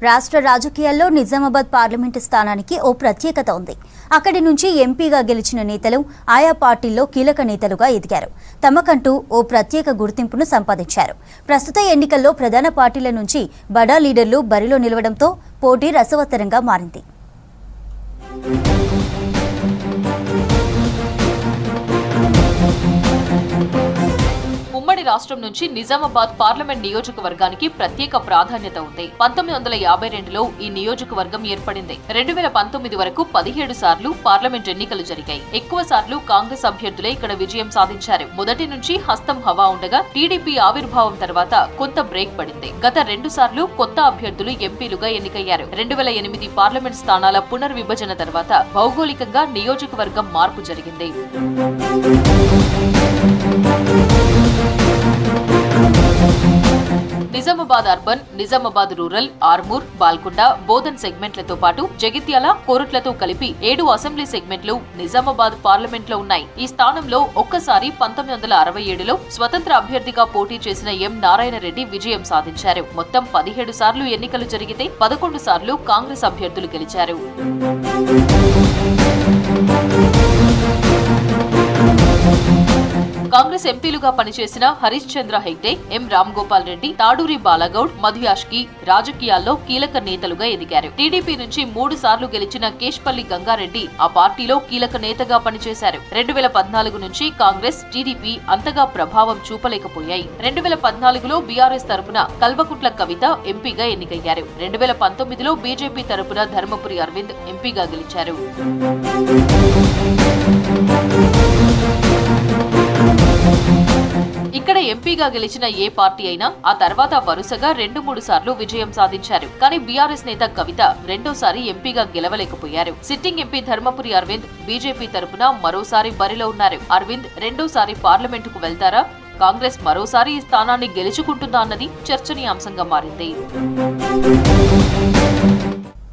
రాష్ట్ర రాజకీయాల్లో నిజామాబాద్ పార్లమెంటు స్థానానికి ఓ ప్రత్యేకత ఉంది అక్కడి నుంచి ఎంపీగా గెలిచిన నేతలు ఆయా పార్టీల్లో కీలక నేతలుగా ఎదిగారు తమకంటూ ఓ ప్రత్యేక గుర్తింపును సంపాదించారు ప్రస్తుత ఎన్నికల్లో ప్రధాన పార్టీల నుంచి బడా లీడర్లు బరిలో నిలవడంతో పోటీ రసవత్తరంగా మారింది ఉమ్మడి రాష్ట్రం నుంచి నిజామాబాద్ పార్లమెంట్ నియోజకవర్గానికి ప్రత్యేక ప్రాధాన్యత ఉంది పంతొమ్మిది వందల యాభై రెండులో ఈ నియోజకవర్గం ఏర్పడింది రెండు వేల పంతొమ్మిది వరకు పదిహేడు సార్లు పార్లమెంట్ ఎన్నికలు జరిగాయి ఎక్కువ సార్లు కాంగ్రెస్ అభ్యర్థులే ఇక్కడ విజయం సాధించారు మొదటి నుంచి హస్తం హవా ఉండగా టీడీపీ ఆవిర్భావం తర్వాత కొంత బ్రేక్ పడింది గత రెండు సార్లు కొత్త అభ్యర్థులు ఎంపీలుగా ఎన్నికయ్యారు రెండు వేల ఎనిమిది పార్లమెంట్ స్థానాల పునర్విభజన తర్వాత భౌగోళికంగా నియోజకవర్గం మార్పు జరిగింది నిజామాబాద్ అర్బన్ నిజామాబాద్ రూరల్ ఆర్మూర్ బాల్కొండ బోధన్ సెగ్మెంట్లతో పాటు జగిత్యాల కోరుట్లతో కలిపి ఏడు అసెంబ్లీ సెగ్మెంట్లు నిజామాబాద్ పార్లమెంట్ లో ఉన్నాయి ఈ స్థానంలో ఒక్కసారి పంతొమ్మిది వందల అరవై ఏడులో స్వతంత్ర అభ్యర్థిగా పోటీ చేసిన ఎం నారాయణ రెడ్డి విజయం సాధించారు మొత్తం పదిహేడు సార్లు ఎన్నికలు జరిగితే పదకొండు సార్లు కాంగ్రెస్ అభ్యర్థులు గెలిచారు కాంగ్రెస్ ఎంపీలుగా పనిచేసిన హరీష్ చంద్ర హెగ్డే ఎం రామ్ గోపాల్ రెడ్డి తాడూరి బాలగౌడ్ మధుయాష్కి రాజకీయాల్లో కీలక నేతలుగా ఎదిగారు టీడీపీ నుంచి మూడు సార్లు గెలిచిన కేష్పల్లి గంగారెడ్డి ఆ పార్టీలో కీలక నేతగా పనిచేశారు రెండు వేల పద్నాలుగు నుంచి కాంగ్రెస్ టీడీపీ అంతగా ప్రభావం చూపలేకపోయాయి రెండు వేల పద్నాలుగులో బీఆర్ఎస్ తరపున కల్వకుట్ల కవిత ఎంపీగా ఎన్నికయ్యారు రెండు వేల పంతొమ్మిదిలో బీజేపీ తరపున ధర్మపురి అరవింద్ ఎంపీగా గెలిచారు ఇక్కడ ఎంపీగా గెలిచిన ఏ పార్టీ అయినా ఆ తర్వాత వరుసగా రెండు మూడు సార్లు విజయం సాధించారు కానీ బీఆర్ఎస్ నేత కవిత రెండోసారి ఎంపీగా గెలవలేకపోయారు sitting MP Dharmapuri Arvind BJP తరపున మరోసారి బరిలో ఉన్నారు అరవింద్ రెండోసారి పార్లమెంటుకు వెళ్తారా కాంగ్రెస్ మరోసారి ఈ స్థానాన్ని గెలుచుకుంటుందా అన్నది చర్చనీయాంశంగా మారింది